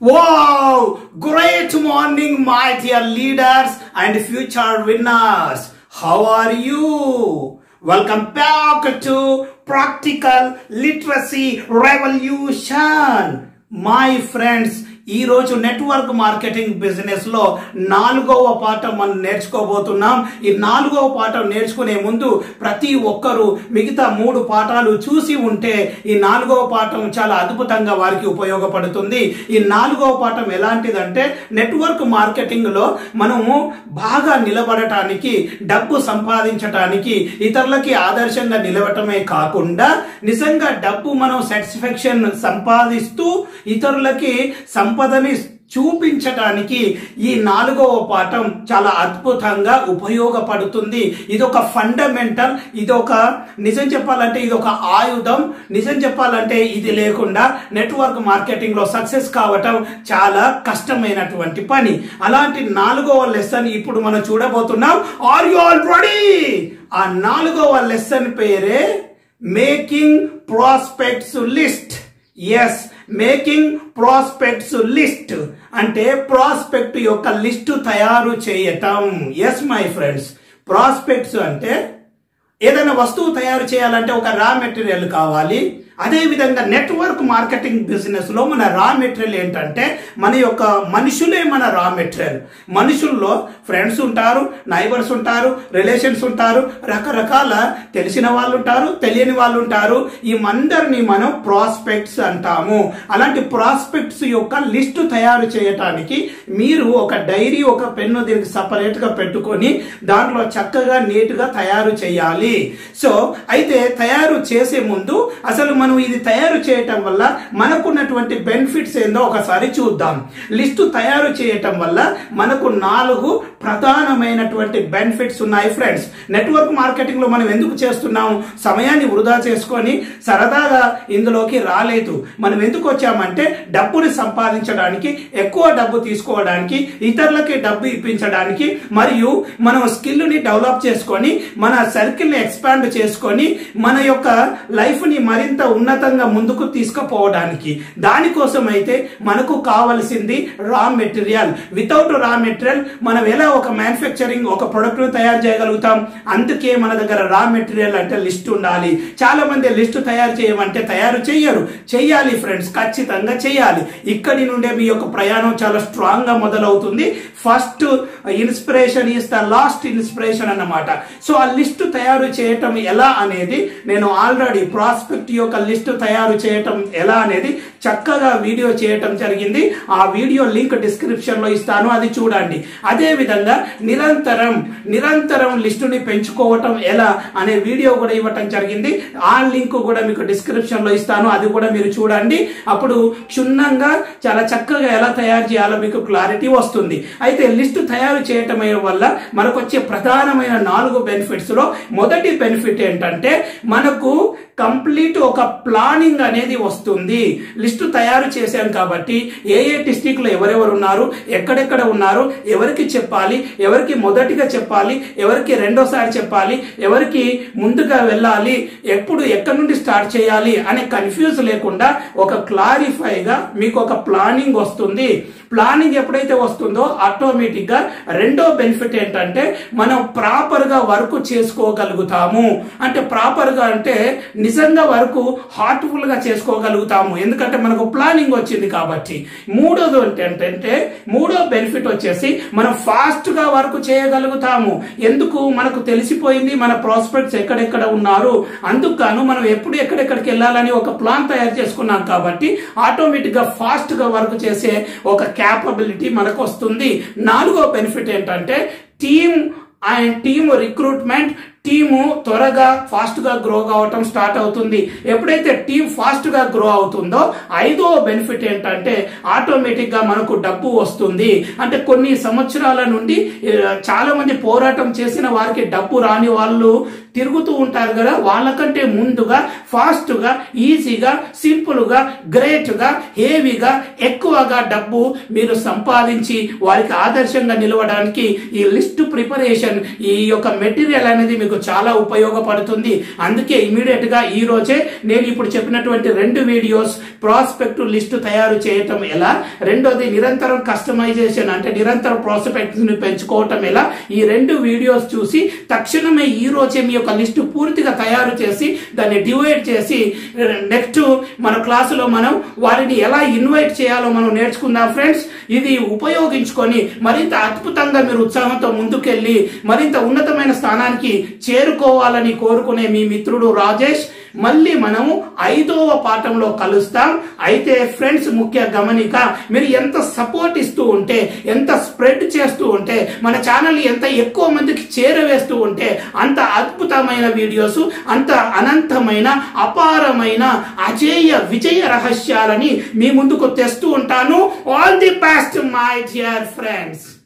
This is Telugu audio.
Wow! Great morning, my dear leaders and future winners. How are you? Welcome back to Practical Literacy Revolution. My friends, ఈ రోజు నెట్వర్క్ మార్కెటింగ్ బిజినెస్ లో నాలుగవ పాఠం మనం నేర్చుకోబోతున్నాం ఈ నాలుగవ పాఠం నేర్చుకునే ముందు ప్రతి ఒక్కరూ మిగతా మూడు పాఠాలు చూసి ఉంటే ఈ నాలుగవ పాఠం చాలా అద్భుతంగా వారికి ఉపయోగపడుతుంది ఈ నాలుగవ పాఠం ఎలాంటిదంటే నెట్వర్క్ మార్కెటింగ్ లో మనము బాగా నిలబడటానికి డబ్బు సంపాదించటానికి ఇతరులకి ఆదర్శంగా నిలవటమే కాకుండా నిజంగా డబ్బు మనం సాటిస్ఫాక్షన్ సంపాదిస్తూ ఇతరులకి సంపదని చూపించడానికి ఈ నాలుగవ పాఠం చాలా అద్భుతంగా ఉపయోగపడుతుంది ఇది ఒక ఫండమెంటల్ ఇది ఒక నిజం చెప్పాలంటే ఇది ఒక ఆయుధం నిజం చెప్పాలంటే ఇది లేకుండా నెట్వర్క్ మార్కెటింగ్ లో సక్సెస్ కావటం చాలా కష్టమైనటువంటి పని అలాంటి నాలుగవ లెసన్ ఇప్పుడు మనం చూడబోతున్నాం ఆర్ యు ఆల్ రెడీ ఆ నాలుగవ లెసన్ పేరే making prospects list yes making prospects list అంటే ప్రాస్పెక్ట్ యొక్క లిస్టు తయారు చేయటం ఎస్ మై ఫ్రెండ్స్ ప్రాస్పెక్ట్స్ అంటే ఏదైనా వస్తువు తయారు చేయాలంటే ఒక రా మెటీరియల్ కావాలి అదే విధంగా నెట్వర్క్ మార్కెటింగ్ బిజినెస్ లో మన రా మెటీరియల్ ఏంటంటే మన యొక్క మనుషులే మన రా మెటీరియల్ మనుషుల్లో ఫ్రెండ్స్ ఉంటారు నైబర్స్ ఉంటారు రిలేషన్స్ ఉంటారు రకరకాల తెలిసిన వాళ్ళు ఉంటారు తెలియని వాళ్ళు ఉంటారు ఈ అందరిని మనం ప్రాస్పెక్ట్స్ అంటాము అలాంటి ప్రాస్పెక్ట్స్ యొక్క లిస్టు తయారు చేయటానికి మీరు ఒక డైరీ ఒక పెన్ను దీనికి సపరేట్ గా పెట్టుకొని దాంట్లో చక్కగా నీట్ గా తయారు చేయాలి సో అయితే తయారు చేసే ముందు అసలు మనం ఇది తయారు చేయటం వల్ల మనకున్నటువంటి బెనిఫిట్స్ ఏందో ఒకసారి చూద్దాం లిస్టు తయారు చేయటం వల్ల మనకు నాలుగు ప్రధానమైనటువంటి బెనిఫిట్స్ ఉన్నాయి ఫ్రెండ్స్ నెట్వర్క్ మార్కెటింగ్ లో మనం ఎందుకు చేస్తున్నాం సమయాన్ని వృధా చేసుకొని సరదాగా ఇందులోకి రాలేదు మనం ఎందుకు వచ్చామంటే డబ్బుని సంపాదించడానికి ఎక్కువ డబ్బు తీసుకోవడానికి ఇతరులకి డబ్బు ఇప్పించడానికి మరియు మనం స్కిల్ ని డెవలప్ చేసుకొని మన సర్కిల్ ని ఎక్స్పాండ్ చేసుకొని మన యొక్క లైఫ్ ని మరింత ఉన్నతంగా ముందుకు తీసుకుపోవడానికి దానికోసం అయితే మనకు కావలసింది raw material without raw material మనం ఎలా ఒక మ్యానుఫ్యాక్చరింగ్ ఒక ప్రొడక్ట్ తయారు చేయగలుగుతాం అందుకే మన దగ్గర రా మెటీరియల్ అంటే లిస్ట్ ఉండాలి చాలా మంది లిస్ట్ తయారు చేయమంటే తయారు చేయరు చెయ్యాలి ఫ్రెండ్స్ ఖచ్చితంగా చేయాలి ఇక్కడి నుండే మీ యొక్క ప్రయాణం చాలా స్ట్రాంగ్ గా మొదలవుతుంది first inspiration is the last inspiration అన్నమాట సో ఆ లిస్ట్ తయారు చేయటం ఎలా అనేది నేను ఆల్రెడీ ప్రాస్పెక్ట్ యొక్క లిస్ట్ తయారు చేయటం ఎలా అనేది చక్కగా వీడియో చేయటం జరిగింది ఆ వీడియో లింక్ డిస్క్రిప్షన్ లో ఇస్తాను అది చూడండి అదే విధంగా నిరంతరం నిరంతరం లిస్టుని పెంచుకోవటం ఎలా అనే వీడియో కూడా ఇవ్వటం జరిగింది ఆ లింక్ కూడా మీకు డిస్క్రిప్షన్ లో ఇస్తాను అది కూడా మీరు చూడండి అప్పుడు క్షుణ్ణంగా చాలా చక్కగా ఎలా తయారు చేయాలో మీకు క్లారిటీ వస్తుంది అయితే లిస్ట్ తయారు చేయటం వల్ల మనకు వచ్చే ప్రధానమైన నాలుగు బెనిఫిట్స్ లో మొదటి బెనిఫిట్ ఏంటంటే మనకు కంప్లీట్ ఒక ప్లానింగ్ అనేది వస్తుంది లిస్టు తయారు చేశాను కాబట్టి ఏ ఏ డిస్టిక్ లో ఎవరెవరు ఉన్నారు ఎక్కడెక్కడ ఉన్నారు ఎవరికి చెప్పాలి ఎవరికి మొదటిగా చెప్పాలి ఎవరికి రెండోసారి చెప్పాలి ఎవరికి ముందుగా వెళ్ళాలి ఎప్పుడు ఎక్కడి నుండి స్టార్ట్ చేయాలి అనే కన్ఫ్యూజ్ లేకుండా ఒక క్లారిఫైగా మీకు ఒక ప్లానింగ్ వస్తుంది ప్లానింగ్ ఎప్పుడైతే వస్తుందో ఆటోమేటిక్ గా రెండో బెనిఫిట్ ఏంటంటే మనం ప్రాపర్ గా వర్క్ చేసుకోగలుగుతాము అంటే ప్రాపర్ గా అంటే నిజంగా వర్క్ హార్ట్ఫుల్ గా చేసుకోగలుగుతాము ఎందుకంటే మనకు ప్లానింగ్ వచ్చింది కాబట్టి మూడోది ఏంటంటే మూడో బెనిఫిట్ వచ్చేసి మనం ఫాస్ట్ గా వర్క్ చేయగలుగుతాము ఎందుకు మనకు తెలిసిపోయింది మన ప్రాస్పెక్ట్స్ ఎక్కడెక్కడ ఉన్నారు అందుకు గాను మనం ఎప్పుడు ఎక్కడెక్కడికి వెళ్ళాలని ఒక ప్లాన్ తయారు చేసుకున్నాం కాబట్టి ఆటోమేటిక్ గా ఫాస్ట్ గా వర్క్ చేసే ఒక క్యాపబిలిటీ మనకు వస్తుంది నాలుగో బెనిఫిట్ ఏంటంటే team and team recruitment team త్వరగా ఫాస్ట్ గా గ్రో కావటం స్టార్ట్ అవుతుంది ఎప్పుడైతే టీం ఫాస్ట్ గా గ్రో అవుతుందో ఐదో బెనిఫిట్ ఏంటంటే ఆటోమేటిక్ గా మనకు డబ్బు వస్తుంది అంటే కొన్ని సంవత్సరాల నుండి చాలా మంది పోరాటం చేసిన వారికి డబ్బు రాని వాళ్ళు తిరుగుతూ ఉంటారు కదా వాళ్ళకంటే ముందుగా ఫాస్ట్ గా ఈజీగా సింపుల్ గా గ్రేట్ గా హేవీగా ఎక్కువగా డబ్బు మీరు సంపాదించి వారికి ఆదర్శంగా నిలవడానికి ఈ లిస్ట్ ప్రిపరేషన్ ఈ యొక్క మెటీరియల్ అనేది మీకు చాలా ఉపయోగపడుతుంది అందుకే ఇమీడియట్ గా ఈ రోజే నేను ఇప్పుడు చెప్పినటువంటి రెండు వీడియోస్ ప్రాస్పెక్ట్ లిస్ట్ తయారు చేయటం ఎలా రెండోది నిరంతరం కస్టమైజేషన్ అంటే నిరంతర ప్రాస్పెక్ట్స్ ని పెంచుకోవటం ఎలా ఈ రెండు వీడియోస్ చూసి తక్షణమే ఈ రోజే మీ యొక్క లిస్ట్ పూర్తిగా తయారు చేసి దాన్ని డివైడ్ చేసి నెక్స్ట్ మన క్లాసులో మనం వారిని ఎలా ఇన్వైట్ చేయాలో మనం నేర్చుకుందాం ఫ్రెండ్స్ ఇది ఉపయోగించుకొని మరింత అద్భుతంగా మీరు ఉత్సాహంతో ముందుకెళ్ళి మరింత ఉన్నతమైన స్థానానికి చేరుకోవాలని కోరుకునే మీ మిత్రుడు రాజేష్ మళ్ళీ మనము ఐదవ పాఠంలో కలుస్తాం అయితే ఫ్రెండ్స్ ముఖ్య గమనిక మీరు ఎంత సపోర్ట్ ఇస్తూ ఉంటే ఎంత స్ప్రెడ్ చేస్తూ ఉంటే మన ఛానల్ ఎంత ఎక్కువ మందికి చేరవేస్తూ ఉంటే అంత అద్భుతమైన వీడియోస్ అంత అనంతమైన అపారమైన అజేయ విజయ రహస్యాలని మీ ముందుకు తెస్తూ ఉంటాను all the best my dear friends